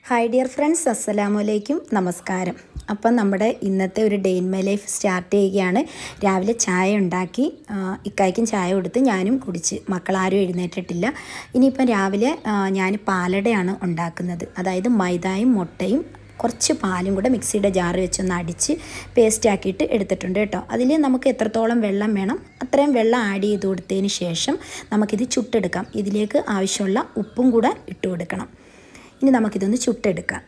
Hi dear friends അസ്സലാമു അലൈക്കും നമസ്കാരം അപ്പം നമ്മുടെ ഇന്നത്തെ ഒരു day in my life start ചെയ്യുകയാണ് രാവിലെ ചായ ഉണ്ടാക്കി ആ, ഇക്കായ്ക്കും ചായ കൊടുത്ത് ഞാനും കുടിച്ച് മക്കളാരും എഴുന്നേറ്റിട്ടില്ല ഇനിയിപ്പം രാവിലെ ആ, ഞാൻ പാലടയാണ് ഉണ്ടാക്കുന്നത് അതായത് മൈദയും മുട്ടയും കുറച്ച് പാലും കൂടെ മിക്സിയുടെ ജാറ് വെച്ചൊന്ന് അടിച്ച് പേസ്റ്റ് ആക്കിയിട്ട് എടുത്തിട്ടുണ്ട് കേട്ടോ അതിൽ നമുക്ക് എത്രത്തോളം വെള്ളം വേണം അത്രയും വെള്ളം ആഡ് ചെയ്ത് കൊടുത്തതിന് ശേഷം നമുക്കിത് ചുട്ടെടുക്കാം ഇതിലേക്ക് ആവശ്യമുള്ള ഉപ്പും കൂടെ ഇട്ട് കൊടുക്കണം ഇനി നമുക്കിതൊന്ന് ചുട്ടെടുക്കാം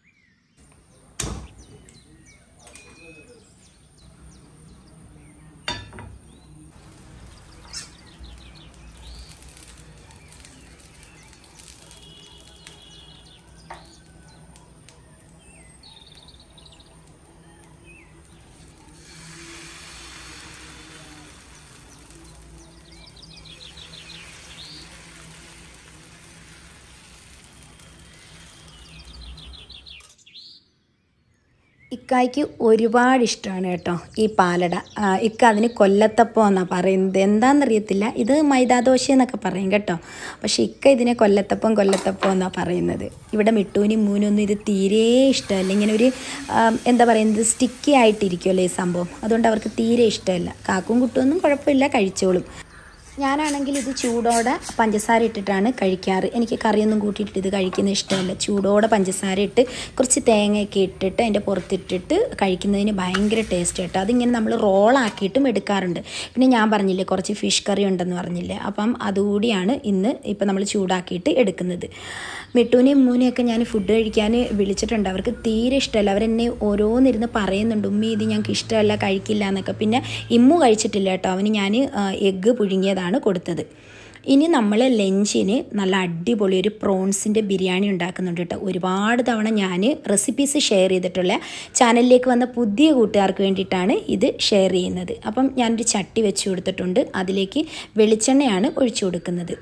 ഇക്കായ്ക്ക് ഒരുപാട് ഇഷ്ടമാണ് കേട്ടോ ഈ പാലട ആ, ഇക്ക അതിന് കൊല്ലത്തപ്പം എന്നാണ് പറയുന്നത് എന്താണെന്നറിയത്തില്ല ഇത് മൈദാദോശ എന്നൊക്കെ പറയും കേട്ടോ പക്ഷെ ഇക്ക ഇതിനെ കൊല്ലത്തപ്പം കൊല്ലത്തപ്പം എന്നാണ് പറയുന്നത് ഇവിടെ മിട്ടൂനും മൂനൊന്നും ഇത് തീരെ ഇഷ്ടമല്ല ഇങ്ങനെ ഒരു ആ, എന്താ പറയുന്നത് സ്റ്റിക്കി ആയിട്ടിരിക്കുമല്ലോ ഈ സംഭവം അതുകൊണ്ട് അവർക്ക് തീരെ ഇഷ്ടമല്ല കാക്കും കുട്ടുമൊന്നും കുഴപ്പമില്ല കഴിച്ചോളും ഞാനാണെങ്കിൽ ഇത് ചൂടോടെ പഞ്ചസാര ഇട്ടിട്ടാണ് കഴിക്കാറ് എനിക്ക് കറിയൊന്നും കൂട്ടിയിട്ട് ഇത് കഴിക്കുന്നത് ഇഷ്ടമല്ല ചൂടോടെ പഞ്ചസാര ഇട്ട് കുറച്ച് തേങ്ങയൊക്കെ ഇട്ടിട്ട് അതിൻ്റെ പുറത്തിട്ടിട്ട് കഴിക്കുന്നതിന് ഭയങ്കര ടേസ്റ്റ് കേട്ടോ അതിങ്ങനെ നമ്മൾ റോളാക്കിയിട്ടും എടുക്കാറുണ്ട് പിന്നെ ഞാൻ പറഞ്ഞില്ലേ കുറച്ച് ഫിഷ് കറി ഉണ്ടെന്ന് പറഞ്ഞില്ലേ അപ്പം അതുകൂടിയാണ് ഇന്ന് ഇപ്പം നമ്മൾ ചൂടാക്കിയിട്ട് എടുക്കുന്നത് മിട്ടൂനെയും മൂനെയൊക്കെ ഞാൻ ഫുഡ് കഴിക്കാൻ വിളിച്ചിട്ടുണ്ട് അവർക്ക് തീരെ ഇഷ്ടമല്ല അവരെന്നെ ഓരോന്നിരുന്ന് പറയുന്നുണ്ട് ഉമ്മി ഇത് ഞങ്ങൾക്ക് ഇഷ്ടമല്ല കഴിക്കില്ല എന്നൊക്കെ പിന്നെ ഇമ്മു കഴിച്ചിട്ടില്ല കേട്ടോ അവന് ഞാൻ എഗ്ഗ് പുഴുങ്ങിയതാണ് കൊടുത്തത് ഇനി നമ്മൾ ലഞ്ചിന് നല്ല അടിപൊളി ഒരു പ്രോൺസിൻ്റെ ബിരിയാണി ഉണ്ടാക്കുന്നുണ്ട് കേട്ടോ ഒരുപാട് തവണ ഞാൻ റെസിപ്പീസ് ഷെയർ ചെയ്തിട്ടുള്ള ചാനലിലേക്ക് വന്ന പുതിയ കൂട്ടുകാർക്ക് വേണ്ടിയിട്ടാണ് ഇത് ഷെയർ ചെയ്യുന്നത് അപ്പം ഞാനൊരു ചട്ടി വെച്ച് കൊടുത്തിട്ടുണ്ട് അതിലേക്ക് വെളിച്ചെണ്ണയാണ് ഒഴിച്ചു കൊടുക്കുന്നത്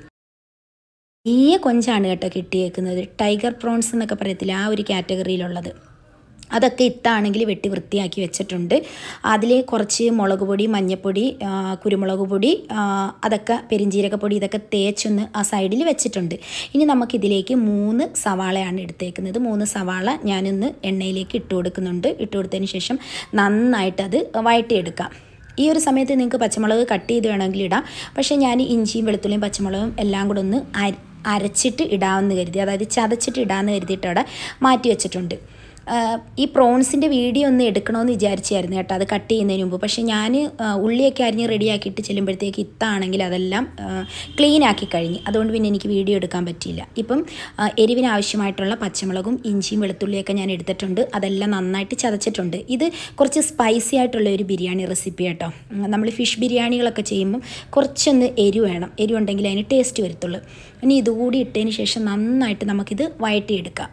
ഈ കൊഞ്ചാണ് കേട്ടോ കിട്ടിയേക്കുന്നത് ടൈഗർ പ്രോൺസ് എന്നൊക്കെ പറയത്തില്ല ആ ഒരു കാറ്റഗറിയിലുള്ളത് അതൊക്കെ ഇത്താണെങ്കിൽ വെട്ടി വൃത്തിയാക്കി വെച്ചിട്ടുണ്ട് അതിൽ കുറച്ച് മുളക് പൊടി മഞ്ഞൾപ്പൊടി ആ, കുരുമുളക് പൊടി ആ, അതൊക്കെ പെരിഞ്ജീരകപ്പൊടി ഇതൊക്കെ തേച്ചൊന്ന് ആ സൈഡിൽ വെച്ചിട്ടുണ്ട് ഇനി നമുക്കിതിലേക്ക് മൂന്ന് സവാളയാണ് എടുത്തേക്കുന്നത് മൂന്ന് സവാള ഞാനൊന്ന് എണ്ണയിലേക്ക് ഇട്ട് കൊടുക്കുന്നുണ്ട് ഇട്ട് കൊടുത്തതിന് ശേഷം നന്നായിട്ടത് വഴറ്റിയെടുക്കാം ഈ ഒരു സമയത്ത് നിങ്ങൾക്ക് പച്ചമുളക് കട്ട് ചെയ്ത് വേണമെങ്കിൽ ഇടാം പക്ഷേ ഞാൻ ഇഞ്ചിയും വെളുത്തുള്ളിയും പച്ചമുളകും എല്ലാം കൂടെ ഒന്ന് അര അരച്ചിട്ട് ഇടാമെന്ന് കരുതി അതായത് ചതച്ചിട്ട് ഇടാമെന്ന് കരുതിയിട്ട് അവിടെ മാറ്റി വെച്ചിട്ടുണ്ട് ആഹ് ഈ പ്രോൺസിൻ്റെ വീഡിയോ ഒന്ന് എടുക്കണമെന്ന് വിചാരിച്ചായിരുന്നു കേട്ടോ അത് കട്ട് ചെയ്യുന്നതിന് മുമ്പ് പക്ഷേ ഞാൻ ഉള്ളിയൊക്കെ അരിഞ്ഞ് റെഡിയാക്കിയിട്ട് ചെല്ലുമ്പോഴത്തേക്ക് ഇത്താണെങ്കിൽ അതെല്ലാം ക്ലീൻ ആക്കി കഴിഞ്ഞ് അതുകൊണ്ട് പിന്നെ എനിക്ക് വീഡിയോ എടുക്കാൻ പറ്റിയില്ല ഇപ്പം ആഹ് എരിവിന് ആവശ്യമായിട്ടുള്ള പച്ചമുളകും ഇഞ്ചിയും വെളുത്തുള്ളിയൊക്കെ ഞാൻ എടുത്തിട്ടുണ്ട് അതെല്ലാം നന്നായിട്ട് ചതച്ചിട്ടുണ്ട് ഇത് കുറച്ച് സ്പൈസി ആയിട്ടുള്ള ഒരു ബിരിയാണി റെസിപ്പി കേട്ടോ നമ്മൾ ഫിഷ് ബിരിയാണികളൊക്കെ ചെയ്യുമ്പം കുറച്ചൊന്ന് എരിവ് വേണം എരിവുണ്ടെങ്കിൽ അതിന് ടേസ്റ്റ് വരത്തുള്ളൂ ഇനി ഇതുകൂടി ഇട്ടതിന് ശേഷം നന്നായിട്ട് നമുക്കിത് വഴറ്റിയെടുക്കാം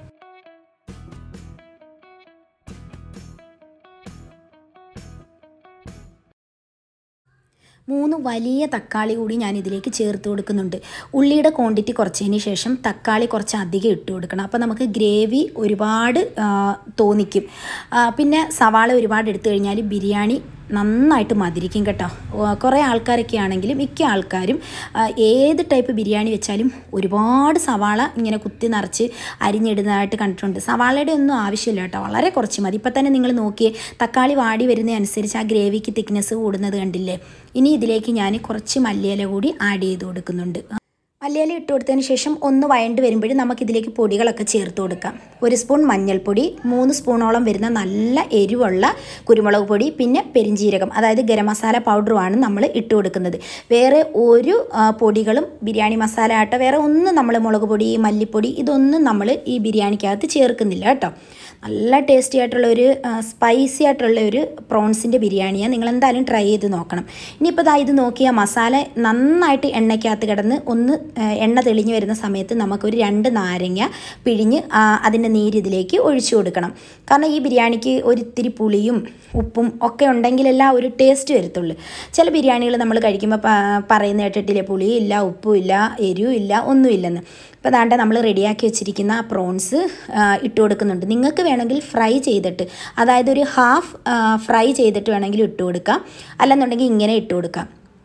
മൂന്ന് വലിയ തക്കാളി കൂടി ഞാൻ ഇതിലേക്ക് ചേർത്ത് കൊടുക്കുന്നുണ്ട് ഉള്ളിയുടെ ക്വാണ്ടിറ്റി കുറച്ചതിന് ശേഷം തക്കാളി കുറച്ച് അധികം ഇട്ട് കൊടുക്കണം അപ്പോൾ നമുക്ക് ഗ്രേവി ഒരുപാട് ആ, തോന്നിക്കും ആ, പിന്നെ സവാള ഒരുപാട് എടുത്തു കഴിഞ്ഞാൽ ബിരിയാണി നന്നായിട്ട് മതിരിക്കും കേട്ടോ ഓ, കുറേ ആൾക്കാരൊക്കെ ആണെങ്കിലും മിക്ക ആൾക്കാരും ആ, ഏത് ടൈപ്പ് ബിരിയാണി വെച്ചാലും ഒരുപാട് സവാള ഇങ്ങനെ കുത്തി നിറച്ച് അരിഞ്ഞിടുന്നതായിട്ട് കണ്ടിട്ടുണ്ട് സവാളയുടെ ഒന്നും ആവശ്യമില്ല കേട്ടോ വളരെ കുറച്ച് മതി ഇപ്പം തന്നെ നിങ്ങൾ നോക്കിയേ തക്കാളി വാടി വരുന്നതനുസരിച്ച് ആ ഗ്രേവിക്ക് തിക്നെസ് കൂടുന്നത് കണ്ടില്ലേ ഇനി ഇതിലേക്ക് ഞാൻ കുറച്ച് മല്ലിയില കൂടി ആഡ് ചെയ്ത് കൊടുക്കുന്നുണ്ട് മല്ലിയില ഇട്ട് കൊടുത്തതിന് ശേഷം ഒന്ന് വഴണ്ട് വരുമ്പോഴും നമുക്കിതിലേക്ക് പൊടികളൊക്കെ ചേർത്ത് കൊടുക്കാം ഒരു സ്പൂൺ മഞ്ഞൾപ്പൊടി മൂന്ന് സ്പൂണോളം വരുന്ന നല്ല എരിവുള്ള കുരുമുളക് പൊടി പിന്നെ പെരിഞ്ജീരകം അതായത് ഗരം മസാല പൗഡറുമാണ് നമ്മൾ ഇട്ട് കൊടുക്കുന്നത് വേറെ ഒരു ആ, പൊടികളും ബിരിയാണി മസാല ആട്ടോ വേറെ ഒന്നും നമ്മൾ മുളക് പൊടി മല്ലിപ്പൊടി ഇതൊന്നും നമ്മൾ ഈ ബിരിയാണിക്കകത്ത് ചേർക്കുന്നില്ല കേട്ടോ നല്ല ടേസ്റ്റി ആയിട്ടുള്ള ഒരു സ്പൈസി ആയിട്ടുള്ള ഒരു പ്രോൺസിൻ്റെ ബിരിയാണിയാണ് നിങ്ങൾ എന്തായാലും ട്രൈ ചെയ്ത് നോക്കണം ഇനിയിപ്പോൾ ദാ ഇത് നോക്കിയാൽ മസാല നന്നായിട്ട് എണ്ണയ്ക്കകത്ത് കിടന്ന് ഒന്ന് ആ, എണ്ണ തെളിഞ്ഞ് വരുന്ന സമയത്ത് നമുക്കൊരു രണ്ട് നാരങ്ങ പിഴിഞ്ഞ് ആ, അതിൻ്റെ നീര് ഇതിലേക്ക് ഒഴിച്ചു കൊടുക്കണം കാരണം ഈ ബിരിയാണിക്ക് ഒരിത്തിരി പുളിയും ഉപ്പും ഒക്കെ ഉണ്ടെങ്കിലല്ല ഒരു ടേസ്റ്റ് വരത്തുള്ളൂ ചില ബിരിയാണികൾ നമ്മൾ കഴിക്കുമ്പോൾ പ- പറയുന്ന കേട്ടിട്ടില്ലേ പുളിയില്ല ഉപ്പുമില്ല എരിവില്ല ഒന്നുമില്ലെന്ന് ഇപ്പോൾ ദാണ്ട നമ്മൾ റെഡിയാക്കി വെച്ചിരിക്കുന്ന ആ പ്രോൺസ് ഇട്ട് കൊടുക്കുന്നുണ്ട് നിങ്ങൾക്ക് വേണമെങ്കിൽ ഫ്രൈ ചെയ്തിട്ട് അതായത് ഒരു ഹാഫ് ഫ്രൈ ചെയ്തിട്ട് വേണമെങ്കിൽ ഇട്ട് കൊടുക്കാം അല്ലെന്നുണ്ടെങ്കിൽ ഇങ്ങനെ ഇട്ട് കൊടുക്കാം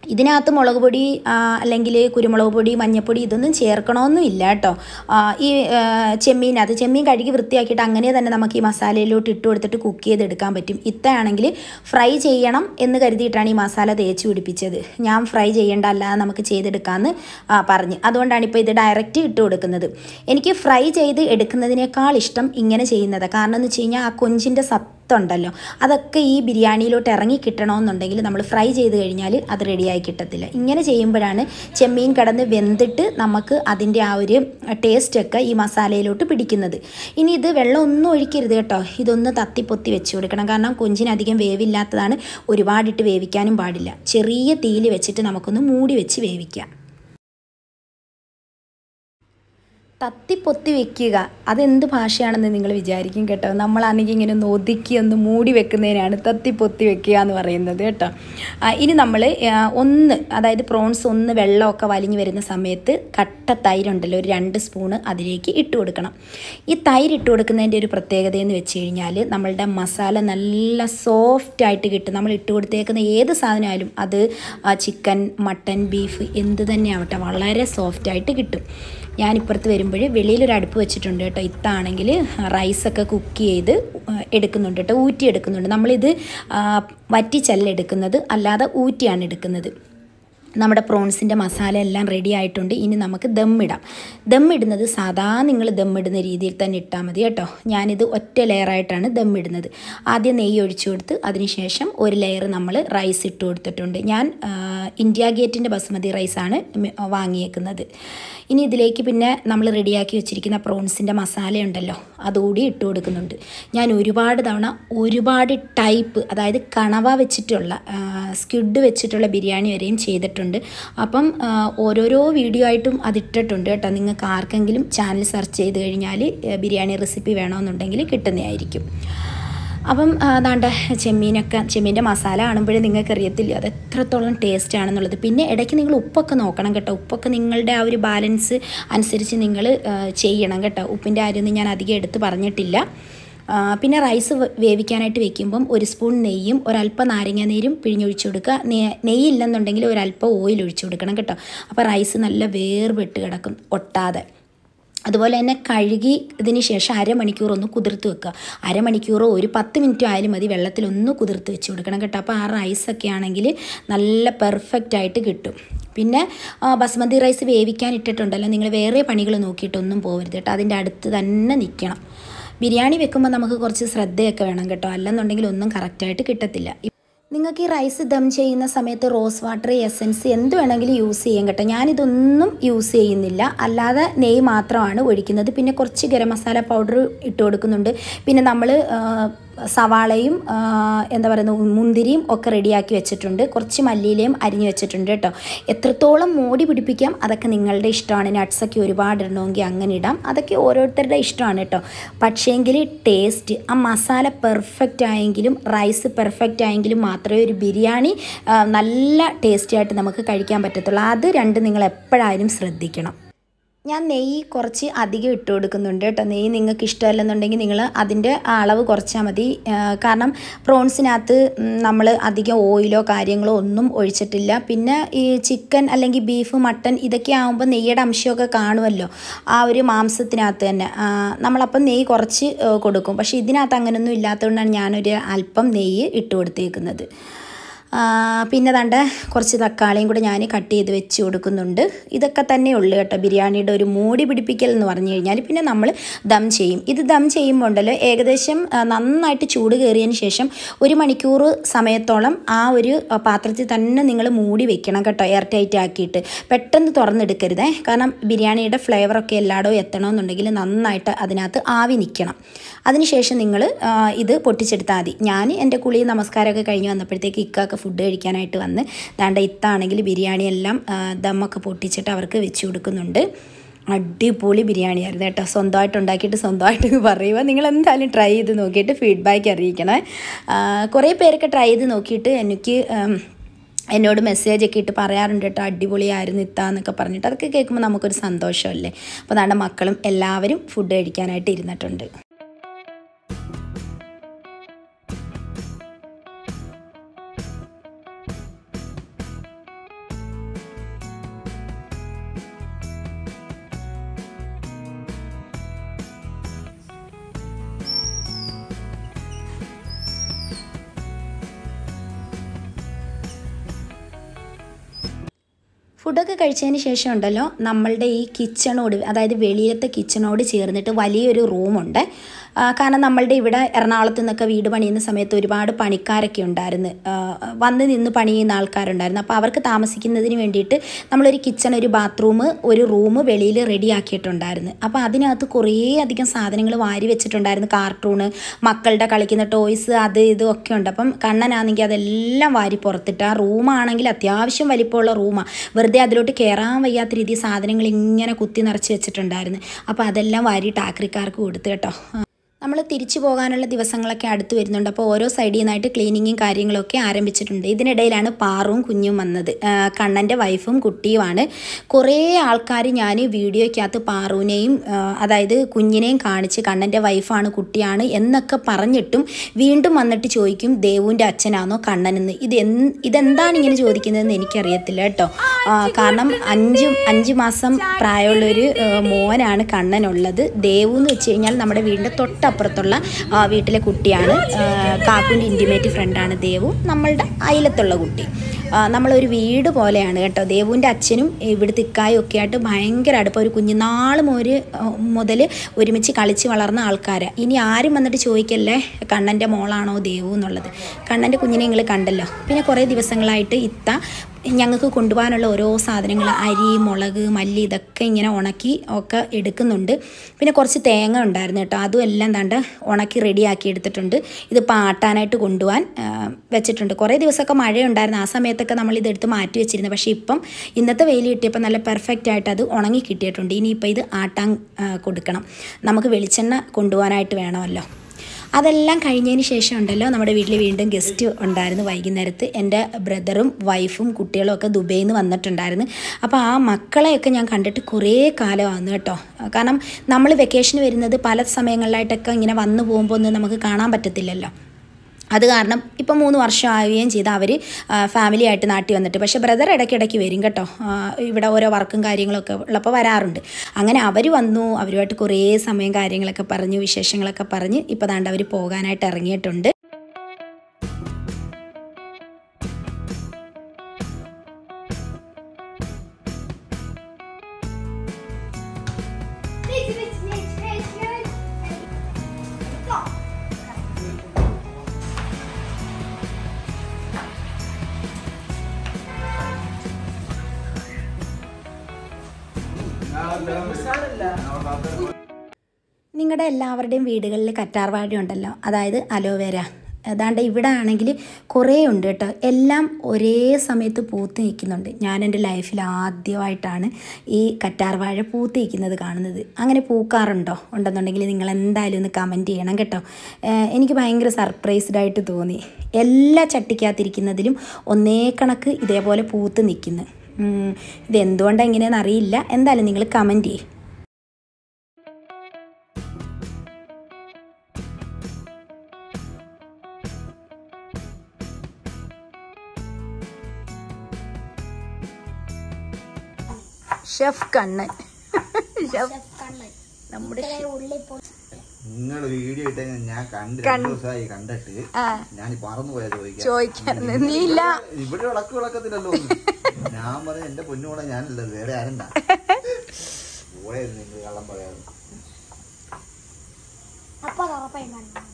ഇതിനകത്ത് മുളക് പൊടി ആ, അല്ലെങ്കിൽ കുരുമുളക് പൊടി മഞ്ഞൾപ്പൊടി ഇതൊന്നും ചേർക്കണമെന്നും ഇല്ല കേട്ടോ ആ, ഈ ആ, ചെമ്മീനകത്ത് ചെമ്മീൻ കഴുകി വൃത്തിയാക്കിയിട്ട് അങ്ങനെ തന്നെ നമുക്ക് ഈ മസാലയിലോട്ട് ഇട്ട് കൊടുത്തിട്ട് കുക്ക് ചെയ്തെടുക്കാൻ പറ്റും ഇത്തയാണെങ്കിൽ ഫ്രൈ ചെയ്യണം എന്ന് കരുതിയിട്ടാണ് ഈ മസാല തേച്ച് പിടിപ്പിച്ചത് ഞാൻ ഫ്രൈ ചെയ്യേണ്ട അല്ലാതെ നമുക്ക് ചെയ്തെടുക്കാമെന്ന് ആ, പറഞ്ഞ് അതുകൊണ്ടാണ് ഇപ്പോൾ ഇത് ഡയറക്റ്റ് ഇട്ട് കൊടുക്കുന്നത് എനിക്ക് ഫ്രൈ ചെയ്ത് എടുക്കുന്നതിനേക്കാൾ ഇഷ്ടം ഇങ്ങനെ ചെയ്യുന്നത് കാരണം എന്ന് വെച്ച് കഴിഞ്ഞാൽ ആ കൊഞ്ചിൻ്റെ സത്തുണ്ടല്ലോ അതൊക്കെ ഈ ബിരിയാണിയിലോട്ട് ഇറങ്ങി കിട്ടണമെന്നുണ്ടെങ്കിൽ നമ്മൾ ഫ്രൈ ചെയ്ത് കഴിഞ്ഞാൽ അത് റെഡിയായി കിട്ടത്തില്ല ഇങ്ങനെ ചെയ്യുമ്പോഴാണ് ചെമ്മീൻ കിടന്ന് വെന്തിട്ട് നമുക്ക് അതിൻ്റെ ആ ഒരു ടേസ്റ്റൊക്കെ ഈ മസാലയിലോട്ട് പിടിക്കുന്നത് ഇനി ഇത് വെള്ളം ഒന്നും ഒഴിക്കരുത് കേട്ടോ ഇതൊന്ന് തത്തിപ്പൊത്തി വെച്ച് കൊടുക്കണം കാരണം കൊഞ്ചിനധികം വേവില്ലാത്തതാണ് ഒരുപാടിട്ട് വേവിക്കാനും പാടില്ല ചെറിയ തീയിൽ വെച്ചിട്ട് നമുക്കൊന്ന് മൂടി വെച്ച് വേവിക്കാം തത്തിപ്പൊത്തി വെക്കുക അതെന്ത് ഭാഷയാണെന്ന് നിങ്ങൾ വിചാരിക്കും കേട്ടോ നമ്മളാണെങ്കിൽ ഇങ്ങനെ ഒന്ന് ഒതുക്കി ഒന്ന് മൂടി വെക്കുന്നതിനാണ് തത്തിപ്പൊത്തി വെക്കുക എന്ന് പറയുന്നത് കേട്ടോ ആ, ഇനി നമ്മൾ ഒന്ന് അതായത് പ്രോൺസ് ഒന്ന് വെള്ളമൊക്കെ വലിഞ്ഞു വരുന്ന സമയത്ത് കട്ട തൈരുണ്ടല്ലോ ഒരു രണ്ട് സ്പൂണ് അതിലേക്ക് ഇട്ട് കൊടുക്കണം ഈ തൈര് ഇട്ട് കൊടുക്കുന്നതിൻ്റെ ഒരു പ്രത്യേകത എന്ന് വെച്ച് കഴിഞ്ഞാൽ നമ്മളുടെ മസാല നല്ല സോഫ്റ്റ് ആയിട്ട് കിട്ടും നമ്മൾ ഇട്ട് കൊടുത്തേക്കുന്ന ഏത് സാധനമായാലും അത് ചിക്കൻ മട്ടൻ ബീഫ് എന്ത് തന്നെ ആവട്ടെ വളരെ സോഫ്റ്റ് ആയിട്ട് കിട്ടും ഞാനിപ്പുറത്ത് വരുമ്പോൾ വെളിയിലൊരു അടുപ്പ് വെച്ചിട്ടുണ്ട് കേട്ടോ ഇത്താണെങ്കിൽ റൈസൊക്കെ കുക്ക് ചെയ്ത് ആ, എടുക്കുന്നുണ്ട് കേട്ടോ ഊറ്റി എടുക്കുന്നുണ്ട് നമ്മളിത് ആ, വറ്റിച്ചല്ല എടുക്കുന്നത് അല്ലാതെ ഊറ്റിയാണ് എടുക്കുന്നത് നമ്മുടെ പ്രോൺസിൻ്റെ മസാല എല്ലാം റെഡി ആയിട്ടുണ്ട് ഇനി നമുക്ക് ദമ്മിടാം ദമ്മിടുന്നത് സാധാ നിങ്ങൾ ദമ്മിടുന്ന രീതിയിൽ തന്നെ ഇട്ടാൽ മതി കേട്ടോ ഞാനിത് ഒറ്റ ലെയറായിട്ടാണ് ദമ്മിടുന്നത് ആദ്യം നെയ്യ് ഒഴിച്ചു കൊടുത്ത് അതിനുശേഷം ഒരു ലെയർ നമ്മൾ റൈസ് ഇട്ട് കൊടുത്തിട്ടുണ്ട് ഞാൻ ആ, ഇന്ത്യ ഗേറ്റിൻ്റെ ബസുമതി റൈസാണ് മി- വാങ്ങിയേക്കുന്നത് ഇനി ഇതിലേക്ക് പിന്നെ നമ്മൾ റെഡിയാക്കി വെച്ചിരിക്കുന്ന പ്രോൺസിൻ്റെ മസാല ഉണ്ടല്ലോ അതുകൂടി ഇട്ട് കൊടുക്കുന്നുണ്ട് ഞാൻ ഒരുപാട് തവണ ഒരുപാട് ടൈപ്പ് അതായത് കണവ വെച്ചിട്ടുള്ള സ്ക്വിഡ് വെച്ചിട്ടുള്ള ബിരിയാണി വരെയും ചെയ്തിട്ടുണ്ട് അപ്പം ആ, ഓരോരോ വീഡിയോ ആയിട്ടും അതിട്ടിട്ടുണ്ട് കേട്ടോ നിങ്ങൾക്ക് ആർക്കെങ്കിലും ചാനൽ സെർച്ച് ചെയ്ത് കഴിഞ്ഞാൽ ആ, ബിരിയാണി റെസിപ്പി വേണമെന്നുണ്ടെങ്കിൽ കിട്ടുന്നതായിരിക്കും അപ്പം അതാണ്ട് ചെമ്മീനൊക്കെ ചെമ്മീൻ്റെ മസാല കാണുമ്പോഴേ നിങ്ങൾക്ക് അറിയത്തില്ല അത് എത്രത്തോളം ടേസ്റ്റ് ആണെന്നുള്ളത് പിന്നെ ഇടയ്ക്ക് നിങ്ങൾ ഉപ്പൊക്കെ നോക്കണം കേട്ടോ ഉപ്പൊക്കെ നിങ്ങളുടെ ആ ഒരു ബാലൻസ് അനുസരിച്ച് നിങ്ങൾ ചെയ്യണം കേട്ടോ ഉപ്പിൻ്റെ കാര്യമൊന്നും ഞാൻ അധികം എടുത്ത് പറഞ്ഞിട്ടില്ല ആ, പിന്നെ റൈസ് വേ- വേവിക്കാനായിട്ട് വെക്കുമ്പം ഒരു സ്പൂൺ നെയ്യും ഒരല്പം നാരങ്ങ നീരും പിഴിഞ്ഞൊഴിച്ച് കൊടുക്കുക നെ- നെയ്യില്ലെന്നുണ്ടെങ്കിൽ ഒരല്പം ഓയിൽ ഒഴിച്ച് കൊടുക്കണം കേട്ടോ അപ്പോൾ റൈസ് നല്ല വേർപെട്ട് കിടക്കും ഒട്ടാതെ അതുപോലെ തന്നെ കഴുകി ഇതിന് ശേഷം അരമണിക്കൂർ ഒന്ന് കുതിർത്ത് വെക്കുക അരമണിക്കൂറോ ഒരു പത്ത് മിനിറ്റോ ആയാലും മതി വെള്ളത്തിലൊന്ന് കുതിർത്ത് വെച്ച് കൊടുക്കണം കേട്ടോ അപ്പോൾ ആ റൈസൊക്കെ ആണെങ്കിൽ നല്ല പെർഫെക്റ്റ് ആയിട്ട് കിട്ടും പിന്നെ ആ, ബസ്മതി റൈസ് വേവിക്കാൻ ഇട്ടിട്ടുണ്ടല്ലോ നിങ്ങൾ വേറെ പണികൾ നോക്കിയിട്ടൊന്നും പോകരുത് കേട്ടോ അതിൻ്റെ അടുത്ത് തന്നെ നിൽക്കണം ബിരിയാണി വെക്കുമ്പോൾ നമുക്ക് കുറച്ച് ശ്രദ്ധയൊക്കെ വേണം കേട്ടോ അല്ലെന്നുണ്ടെങ്കിൽ ഒന്നും കറക്റ്റായിട്ട് കിട്ടത്തില്ല നിങ്ങൾക്ക് ഈ റൈസ് ദം ചെയ്യുന്ന സമയത്ത് റോസ് വാട്ടർ എസൻസ് എന്ത് വേണമെങ്കിലും യൂസ് ചെയ്യാം കേട്ടോ ഞാനിതൊന്നും യൂസ് ചെയ്യുന്നില്ല അല്ലാതെ നെയ്യ് മാത്രമാണ് ഒഴിക്കുന്നത് പിന്നെ കുറച്ച് ഗരം മസാല പൗഡർ ഇട്ട് കൊടുക്കുന്നുണ്ട് പിന്നെ നമ്മൾ സവാളയും ആ, എന്താ പറയുന്നത് മുന്തിരിയും ഒക്കെ റെഡിയാക്കി വെച്ചിട്ടുണ്ട് കുറച്ച് മല്ലിയിലയും അരിഞ്ഞ് വെച്ചിട്ടുണ്ട് കേട്ടോ എത്രത്തോളം മോടി പിടിപ്പിക്കാം അതൊക്കെ നിങ്ങളുടെ ഇഷ്ടമാണ് നട്ട്സൊക്കെ ഒരുപാട് ഇടണമെങ്കിൽ അങ്ങനെ ഇടാം അതൊക്കെ ഓരോരുത്തരുടെ ഇഷ്ടമാണ് കേട്ടോ പക്ഷേങ്കിൽ ടേസ്റ്റ് ആ മസാല പെർഫെക്റ്റ് ആയെങ്കിലും റൈസ് പെർഫെക്റ്റ് ആയെങ്കിലും മാത്രമേ ഒരു ബിരിയാണി ആ, നല്ല ടേസ്റ്റി ആയിട്ട് നമുക്ക് കഴിക്കാൻ പറ്റത്തുള്ളൂ അത് രണ്ട് നിങ്ങൾ എപ്പോഴായാലും ശ്രദ്ധിക്കണം ഞാൻ നെയ്യ് കുറച്ച് അധികം ഇട്ട് കൊടുക്കുന്നുണ്ട് കേട്ടോ നെയ്യ് നിങ്ങൾക്ക് ഇഷ്ടമല്ലെന്നുണ്ടെങ്കിൽ നിങ്ങൾ അതിൻ്റെ അളവ് കുറച്ചാൽ മതി ആ, കാരണം പ്രോൺസിനകത്ത് നമ്മൾ അധികം ഓയിലോ കാര്യങ്ങളോ ഒന്നും ഒഴിച്ചിട്ടില്ല പിന്നെ ഈ ചിക്കൻ അല്ലെങ്കിൽ ബീഫ് മട്ടൻ ഇതൊക്കെ ആകുമ്പോൾ നെയ്യുടെ അംശമൊക്കെ കാണുമല്ലോ ആ ഒരു മാംസത്തിനകത്ത് തന്നെ ആ, നമ്മളപ്പം നെയ്യ് കുറച്ച് ആ, കൊടുക്കും പക്ഷേ ഇതിനകത്ത് അങ്ങനെയൊന്നും ഇല്ലാത്തതുകൊണ്ടാണ് ഞാനൊരു അല്പം നെയ്യ് ഇട്ട് കൊടുത്തേക്കുന്നത് ആ, പിന്നെ ദാണ്ട് കുറച്ച് തക്കാളിയും കൂടെ ഞാൻ കട്ട് ചെയ്ത് വെച്ച് കൊടുക്കുന്നുണ്ട് ഇതൊക്കെ തന്നെ ഉള്ളു കേട്ടോ ബിരിയാണിയുടെ ഒരു മൂടി പിടിപ്പിക്കൽ എന്ന് പറഞ്ഞു കഴിഞ്ഞാൽ പിന്നെ നമ്മൾ ദം ചെയ്യും ഇത് ദം ചെയ്യുമ്പോൾ ഉണ്ടല്ലോ ഏകദേശം ആ, നന്നായിട്ട് ചൂട് കയറിയതിന് ശേഷം ഒരു മണിക്കൂർ സമയത്തോളം ആ ഒരു ആ, പാത്രത്തിൽ തന്നെ നിങ്ങൾ മൂടി വെക്കണം കേട്ടോ എയർ ടൈറ്റ് ആക്കിയിട്ട് പെട്ടെന്ന് തുറന്നെടുക്കരുതേ കാരണം ബിരിയാണിയുടെ ഫ്ലേവറൊക്കെ എല്ലായിടവും എത്തണമെന്നുണ്ടെങ്കിൽ നന്നായിട്ട് അതിനകത്ത് ആവി നിൽക്കണം അതിനുശേഷം നിങ്ങൾ ഇത് പൊട്ടിച്ചെടുത്താൽ മതി ഞാൻ എൻ്റെ കുളി നമസ്കാരമൊക്കെ കഴിഞ്ഞ് വന്നപ്പോഴത്തേക്ക് ഇക്കൊക്കെ ഫുഡ് കഴിക്കാനായിട്ട് വന്ന് ദാണ്ട ഇത്താണെങ്കിൽ ബിരിയാണി എല്ലാം ആ, ദമ്മൊക്കെ പൊട്ടിച്ചിട്ട് അവർക്ക് വെച്ച് കൊടുക്കുന്നുണ്ട് അടിപൊളി ബിരിയാണിയായിരുന്നു കേട്ടോ സ്വന്തമായിട്ട് ഉണ്ടാക്കിയിട്ട് സ്വന്തമായിട്ട് പറയുക നിങ്ങൾ എന്തായാലും ട്രൈ ചെയ്ത് നോക്കിയിട്ട് ഫീഡ്ബാക്ക് അറിയിക്കണേ ആ, കുറേ പേരൊക്കെ ട്രൈ ചെയ്ത് നോക്കിയിട്ട് എനിക്ക് ഉം, എന്നോട് മെസ്സേജ് ഒക്കെ ഇട്ട് പറയാറുണ്ട് കേട്ടോ അടിപൊളിയായിരുന്നു ഇത്താന്നൊക്കെ പറഞ്ഞിട്ട് അതൊക്കെ കേൾക്കുമ്പോൾ നമുക്കൊരു സന്തോഷമല്ലേ അപ്പോൾ നമ്മുടെ മക്കളും എല്ലാവരും ഫുഡ് കഴിക്കാനായിട്ട് ഇരുന്നിട്ടുണ്ട് ഫുഡൊക്കെ കഴിച്ചതിന് ശേഷം ഉണ്ടല്ലോ നമ്മളുടെ ഈ കിച്ചണോട് അതായത് വെളിയിലത്തെ കിച്ചണോട് ചേർന്നിട്ട് വലിയൊരു റൂമുണ്ട് ആ, കാരണം നമ്മളുടെ ഇവിടെ എറണാകുളത്ത് നിന്നൊക്കെ വീട് പണിയുന്ന സമയത്ത് ഒരുപാട് പണിക്കാരൊക്കെ ഉണ്ടായിരുന്നു ആ, വന്ന് നിന്ന് പണി ചെയ്യുന്ന ആൾക്കാരുണ്ടായിരുന്നു അപ്പോൾ അവർക്ക് താമസിക്കുന്നതിന് വേണ്ടിയിട്ട് നമ്മളൊരു കിച്ചൺ ഒരു ബാത്റൂം ഒരു റൂം വെളിയിൽ റെഡിയാക്കിയിട്ടുണ്ടായിരുന്നു അപ്പോൾ അതിനകത്ത് കുറേ അധികം സാധനങ്ങൾ വാരി വെച്ചിട്ടുണ്ടായിരുന്നു കാർട്ടൂണ് മക്കളുടെ കളിക്കുന്ന ടോയ്സ് അത് ഇത് ഒക്കെ ഉണ്ട് അപ്പം കണ്ണനാണെങ്കിൽ അതെല്ലാം വാരി പുറത്തിട്ട് ആ റൂമാണെങ്കിൽ അത്യാവശ്യം വലിപ്പമുള്ള റൂമാണ് വെറുതെ അതിലോട്ട് കയറാൻ വയ്യാത്ത രീതിയിൽ സാധനങ്ങൾ ഇങ്ങനെ കുത്തി നിറച്ച് വെച്ചിട്ടുണ്ടായിരുന്നു അപ്പോൾ അതെല്ലാം വാരി ടാക്രിക്കാർക്ക് കൊടുത്തു കേട്ടോ നമ്മൾ തിരിച്ചു പോകാനുള്ള ദിവസങ്ങളൊക്കെ അടുത്ത് വരുന്നുണ്ട് അപ്പോൾ ഓരോ സൈഡിൽ നിന്നായിട്ട് ക്ലീനിങ്ങും കാര്യങ്ങളൊക്കെ ആരംഭിച്ചിട്ടുണ്ട് ഇതിനിടയിലാണ് പാറും കുഞ്ഞും വന്നത് ആ, കണ്ണൻ്റെ വൈഫും കുട്ടിയുമാണ് കുറേ ആൾക്കാർ ഞാൻ വീഡിയോയ്ക്കകത്ത് പാറുവിനെയും ആ, അതായത് കുഞ്ഞിനെയും കാണിച്ച് കണ്ണൻ്റെ വൈഫാണ് കുട്ടിയാണ് എന്നൊക്കെ പറഞ്ഞിട്ടും വീണ്ടും വന്നിട്ട് ചോദിക്കും ദേവുവിൻ്റെ അച്ഛനാണോ കണ്ണനെന്ന് ഇത് എൻ ഇതെന്താണ് ഇങ്ങനെ ചോദിക്കുന്നതെന്ന് എനിക്കറിയത്തില്ല കേട്ടോ ആ, കാരണം അഞ്ച് അഞ്ച് മാസം പ്രായമുള്ളൊരു ആ, മോനാണ് കണ്ണനുള്ളത് ദേവു എന്ന് വെച്ച് കഴിഞ്ഞാൽ നമ്മുടെ വീടിൻ്റെ തൊട്ടപ്പുറത്തുള്ള ആ, വീട്ടിലെ കുട്ടിയാണ് ആ, കാക്കുൻ്റെ ഇൻറ്റിമേറ്റ് ഫ്രണ്ടാണ് ദേവു നമ്മളുടെ അയലത്തുള്ള കുട്ടി ആ, നമ്മളൊരു വീട് പോലെയാണ് കേട്ടോ ദേവുവിൻ്റെ അച്ഛനും ഇവിടുത്തെ ഇക്കായും ഒക്കെ ആയിട്ട് ഭയങ്കര അടുപ്പം ഒരു കുഞ്ഞുനാൾ മുതൽ മുതൽ ഒരുമിച്ച് കളിച്ച് വളർന്ന ആൾക്കാരാണ് ഇനി ആരും വന്നിട്ട് ചോദിക്കല്ലേ കണ്ണൻ്റെ മോളാണോ ദേവു എന്നുള്ളത് കണ്ണൻ്റെ കുഞ്ഞിനെ നിങ്ങൾ കണ്ടല്ലോ പിന്നെ കുറേ ദിവസങ്ങളായിട്ട് ഇത്ത ഞങ്ങൾക്ക് കൊണ്ടുപോകാനുള്ള ഓരോ സാധനങ്ങൾ അരി മുളക് മല്ലി ഇതൊക്കെ ഇങ്ങനെ ഉണക്കി ഒക്കെ എടുക്കുന്നുണ്ട് പിന്നെ കുറച്ച് തേങ്ങ ഉണ്ടായിരുന്നു കേട്ടോ അതും എല്ലാം തണ്ട് ഉണക്കി റെഡിയാക്കി എടുത്തിട്ടുണ്ട് ഇത് പാട്ടാനായിട്ട് കൊണ്ടുപോകാൻ ആ, വെച്ചിട്ടുണ്ട് കുറേ ദിവസമൊക്കെ മഴയുണ്ടായിരുന്നു ആ സമയത്തൊക്കെ നമ്മൾ ഇതെടുത്ത് മാറ്റി വെച്ചിരുന്നു പക്ഷേ ഇപ്പം ഇന്നത്തെ വെയിൽ കിട്ടിയപ്പോൾ നല്ല പെർഫെക്റ്റ് ആയിട്ട് അത് ഉണങ്ങി കിട്ടിയിട്ടുണ്ട് ഇനിയിപ്പോൾ ഇത് ആട്ടാൻ ആ, കൊടുക്കണം നമുക്ക് വെളിച്ചെണ്ണ കൊണ്ടുപോകാനായിട്ട് വേണമല്ലോ അതെല്ലാം കഴിഞ്ഞതിന് ശേഷം ഉണ്ടല്ലോ നമ്മുടെ വീട്ടിൽ വീണ്ടും ഗസ്റ്റ് ഉണ്ടായിരുന്നു വൈകുന്നേരത്ത് എൻ്റെ ബ്രദറും വൈഫും കുട്ടികളും ഒക്കെ ദുബൈയിൽ നിന്ന് വന്നിട്ടുണ്ടായിരുന്നു അപ്പോൾ ആ മക്കളെയൊക്കെ ഞാൻ കണ്ടിട്ട് കുറേ കാലമാകുന്നു കേട്ടോ കാരണം നമ്മൾ വെക്കേഷന് വരുന്നത് പല സമയങ്ങളിലായിട്ടൊക്കെ ഇങ്ങനെ വന്നു പോകുമ്പോൾ ഒന്നും നമുക്ക് കാണാൻ പറ്റത്തില്ലല്ലോ അത് കാരണം ഇപ്പം മൂന്ന് വർഷം ആവുകയും ചെയ്ത് അവർ ഫാമിലി ആയിട്ട് നാട്ടിൽ വന്നിട്ട് പക്ഷേ ബ്രദർ ഇടയ്ക്കിടയ്ക്ക് വരും കേട്ടോ ആ, ഇവിടെ ഓരോ വർക്കും കാര്യങ്ങളൊക്കെ ഉള്ളപ്പോൾ വരാറുണ്ട് അങ്ങനെ അവർ വന്നു അവരുമായിട്ട് കുറേ സമയം കാര്യങ്ങളൊക്കെ പറഞ്ഞു വിശേഷങ്ങളൊക്കെ പറഞ്ഞ് ഇപ്പോൾ ദാണ്ട് അവർ പോകാനായിട്ട് ഇറങ്ങിയിട്ടുണ്ട് Next, next, next, next, next. Go. നിങ്ങളുടെ എല്ലാവരുടെയും വീടുകളിൽ കറ്റാർവാഴ ഉണ്ടല്ലോ അതായത് അലോവേര അതാണ്ട് ഇവിടെ ആണെങ്കിൽ കുറേ ഉണ്ട് കേട്ടോ എല്ലാം ഒരേ സമയത്ത് പൂത്ത് നിൽക്കുന്നുണ്ട് ഞാൻ എൻ്റെ ലൈഫിൽ ആദ്യമായിട്ടാണ് ഈ കറ്റാർവാഴ പൂത്ത് നിൽക്കുന്നത് കാണുന്നത് അങ്ങനെ പൂക്കാറുണ്ടോ ഉണ്ടെന്നുണ്ടെങ്കിൽ നിങ്ങൾ എന്തായാലും ഒന്ന് കമൻറ്റ് ചെയ്യണം കേട്ടോ ഏഹ് എനിക്ക് ഭയങ്കര സർപ്രൈസ്ഡ് ആയിട്ട് തോന്നി എല്ലാ ചട്ടിക്കകത്തിരിക്കുന്നതിലും ഒന്നേ കണക്ക് ഇതേപോലെ പൂത്ത് നിൽക്കുന്നു ഉം, ഇത് എന്തുകൊണ്ടാണ് എങ്ങനെയാണെന്ന് അറിയില്ല എന്തായാലും നിങ്ങൾ കമൻറ്റ് ചെയ്യും ഷെഫ് കണ്ണൻ ഷെഫ് കണ്ണൻ നമ്മുടെ ഉള്ളിൽ പോ നിങ്ങൾ വീഡിയോ ഇട്ട ഞാൻ കണ്ട് രണ്ടു ദിവസമായി കണ്ടിട്ട് ആ ഞാൻ പറന്നു പോയാ ചോദിക്കാം ചോദിക്കാൻ നീ ഇല്ല ഇവിടെ വിളക്ക് വിളക്കത്തില്ലല്ലോ ഒന്നും. ഞാൻ പറഞ്ഞ എന്റെ പൊന്നുകൂടെ ഞാനല്ല വേറെ ആരണ്ട പോയായിരുന്നു നിങ്ങൾ കള്ളം പറയാതെ അപ്പൊ ഉറപ്പായും കണ്ണൻ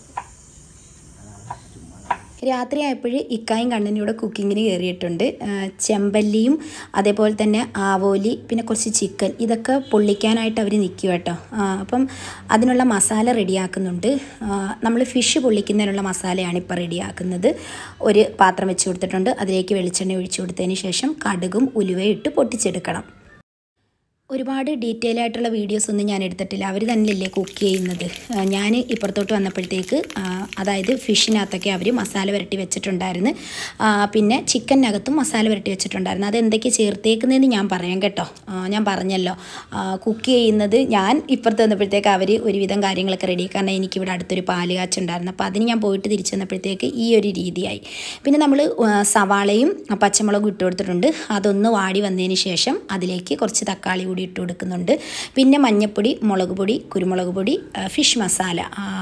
രാത്രി ആയപ്പോഴ് ഇക്കായും കണ്ണനും കൂടെ കുക്കിങ്ങിന് കയറിയിട്ടുണ്ട് ആ, ചെമ്പല്ലിയും അതേപോലെ തന്നെ ആവോലി പിന്നെ കുറച്ച് ചിക്കൻ ഇതൊക്കെ പൊള്ളിക്കാനായിട്ട് അവർ നിൽക്കുക കേട്ടോ ആ, അപ്പം അതിനുള്ള മസാല റെഡിയാക്കുന്നുണ്ട് നമ്മൾ ഫിഷ് പൊള്ളിക്കുന്നതിനുള്ള മസാലയാണ് ഇപ്പോൾ റെഡിയാക്കുന്നത് ഒരു പാത്രം വെച്ച് കൊടുത്തിട്ടുണ്ട് അതിലേക്ക് വെളിച്ചെണ്ണ ഒഴിച്ചു കൊടുത്തതിന് ശേഷം കടുകും ഉലുവയും ഇട്ട് പൊട്ടിച്ചെടുക്കണം ഒരുപാട് ഡീറ്റെയിൽ ആയിട്ടുള്ള വീഡിയോസ് ഒന്നും ഞാൻ എടുത്തിട്ടില്ല അവർ തന്നെയല്ലേ കുക്ക് ചെയ്യുന്നത് ഞാൻ ഇപ്പുറത്തോട്ട് വന്നപ്പോഴത്തേക്ക് ആ, അതായത് ഫിഷിനകത്തൊക്കെ അവർ മസാല പുരട്ടി വെച്ചിട്ടുണ്ടായിരുന്നു ആ, പിന്നെ ചിക്കനകത്തും മസാല പുരട്ടി വെച്ചിട്ടുണ്ടായിരുന്നു അത് എന്തൊക്കെ ചേർത്തേക്കുന്നതെന്ന് ഞാൻ പറയാം കേട്ടോ ആ, ഞാൻ പറഞ്ഞല്ലോ കുക്ക് ചെയ്യുന്നത് ഞാൻ ഇപ്പുറത്ത് വന്നപ്പോഴത്തേക്ക് അവർ ഒരുവിധം കാര്യങ്ങളൊക്കെ റെഡി കാരണം എനിക്കിവിടെ അടുത്തൊരു പാല് കാച്ചുണ്ടായിരുന്നു അപ്പോൾ അതിന് ഞാൻ പോയിട്ട് തിരിച്ചു വന്നപ്പോഴത്തേക്ക് ഈ ഒരു രീതിയായി പിന്നെ നമ്മൾ സവാളയും പച്ചമുളകും ഇട്ട് കൊടുത്തിട്ടുണ്ട് അതൊന്ന് വാടി വന്നതിന് ശേഷം അതിലേക്ക് കുറച്ച് തക്കാളി കൂടി ഇട്ട് കൊടുക്കുന്നുണ്ട് പിന്നെ മഞ്ഞൾപ്പൊടി മുളക് പൊടി കുരുമുളക് പൊടി ആ, ഫിഷ് മസാല ആ,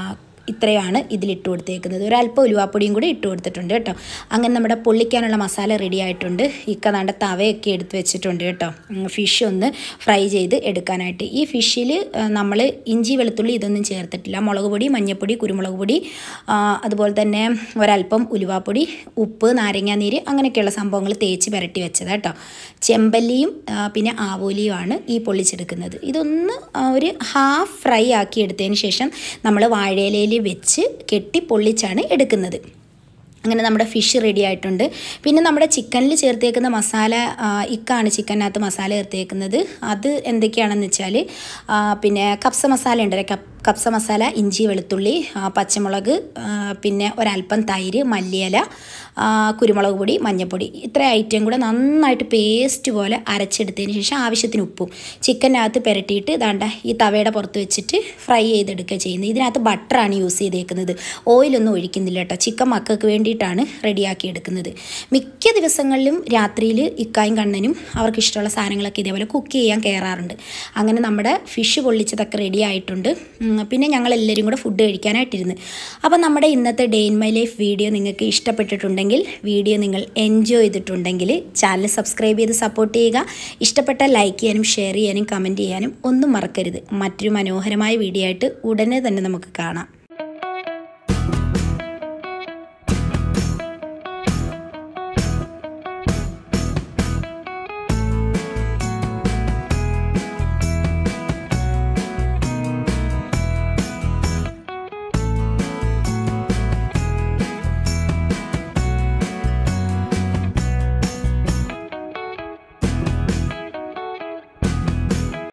ഇത്രയാണ് ഇതിലിട്ട് കൊടുത്തേക്കുന്നത് ഒരല്പം ഉലുവാപ്പൊടിയും കൂടി ഇട്ട് കൊടുത്തിട്ടുണ്ട് കേട്ടോ അങ്ങനെ നമ്മുടെ പൊള്ളിക്കാനുള്ള മസാല റെഡി ആയിട്ടുണ്ട് ഇക്ക നാണ്ട തവയൊക്കെ എടുത്ത് വെച്ചിട്ടുണ്ട് കേട്ടോ ഫിഷ് ഒന്ന് ഫ്രൈ ചെയ്ത് എടുക്കാനായിട്ട് ഈ ഫിഷിൽ നമ്മൾ ഇഞ്ചി വെളുത്തുള്ളി ഇതൊന്നും ചേർത്തിട്ടില്ല മുളക് പൊടി മഞ്ഞൾപ്പൊടി കുരുമുളക് പൊടി ആ, അതുപോലെ തന്നെ ഒരല്പം ഉലുവാപ്പൊടി ഉപ്പ് നാരങ്ങാനീര് അങ്ങനെയൊക്കെയുള്ള സംഭവങ്ങൾ തേച്ച് പുരട്ടി വെച്ചത് കേട്ടോ ചെമ്പല്ലിയും ആ, പിന്നെ ആവോലിയുമാണ് ഈ പൊള്ളിച്ചെടുക്കുന്നത് ഇതൊന്ന് ആ, ഒരു ഹാഫ് ഫ്രൈ ആക്കി എടുത്തതിന് ശേഷം നമ്മൾ വാഴയിലയിൽ വെച്ച് കെട്ടി പൊള്ളിച്ചാണ് എടുക്കുന്നത് അങ്ങനെ നമ്മുടെ ഫിഷ് റെഡി ആയിട്ടുണ്ട് പിന്നെ നമ്മുടെ ചിക്കനിൽ ചേർത്തേക്കുന്ന മസാല ആ, ഇക്കാണ് ചിക്കനകത്ത് മസാല ചേർത്തേക്കുന്നത് അത് എന്തൊക്കെയാണെന്ന് വെച്ചാൽ ആ, പിന്നെ കപ്സ മസാല ഉണ്ടല്ലോ കപ് കപ്സ മസാല ഇഞ്ചി വെളുത്തുള്ളി ആ, പച്ചമുളക് ആ, പിന്നെ ഒരല്പം തൈര് മല്ലിയില ആ, കുരുമുളക് പൊടി മഞ്ഞൾപ്പൊടി ഇത്ര ഐറ്റം കൂടെ നന്നായിട്ട് പേസ്റ്റ് പോലെ അരച്ചെടുത്തതിന് ശേഷം ആവശ്യത്തിന് ഉപ്പും ചിക്കനകത്ത് പുരട്ടിയിട്ട് ഇതാണ്ട ഈ തവയുടെ പുറത്ത് വെച്ചിട്ട് ഫ്രൈ ചെയ്തെടുക്കുക ചെയ്യുന്നത് ഇതിനകത്ത് ബട്ടറാണ് യൂസ് ചെയ്തേക്കുന്നത് ഓയിലൊന്നും ഒഴിക്കുന്നില്ല കേട്ടോ ചിക്കൻ മക്കൾക്ക് വേണ്ടിയിട്ടാണ് റെഡിയാക്കി എടുക്കുന്നത് മിക്ക ദിവസങ്ങളിലും രാത്രിയിൽ ഇക്കായും കണ്ണനും അവർക്ക് ഇഷ്ടമുള്ള സാധനങ്ങളൊക്കെ ഇതേപോലെ കുക്ക് ചെയ്യാൻ കയറാറുണ്ട് അങ്ങനെ നമ്മുടെ ഫിഷ് പൊള്ളിച്ചതൊക്കെ റെഡി ആയിട്ടുണ്ട് ഉം, പിന്നെ ഞങ്ങൾ എല്ലാവരും കൂടെ ഫുഡ് കഴിക്കാനായിട്ടിരുന്ന് അപ്പോൾ നമ്മുടെ ഇന്നത്തെ day in my life video നിങ്ങൾക്ക് ഇഷ്ടപ്പെട്ടിട്ടുണ്ടെങ്കിൽ വീഡിയോ നിങ്ങൾ എൻജോയ് ചെയ്തിട്ടുണ്ടെങ്കിൽ ചാനൽ സബ്സ്ക്രൈബ് ചെയ്ത് സപ്പോർട്ട് ചെയ്യുക ഇഷ്ടപ്പെട്ട ലൈക്ക് ചെയ്യാനും ഷെയർ ചെയ്യാനും കമൻറ്റ് ചെയ്യാനും ഒന്നും മറക്കരുത് മറ്റൊരു മനോഹരമായ വീഡിയോ ആയിട്ട് ഉടനെ തന്നെ നമുക്ക് കാണാം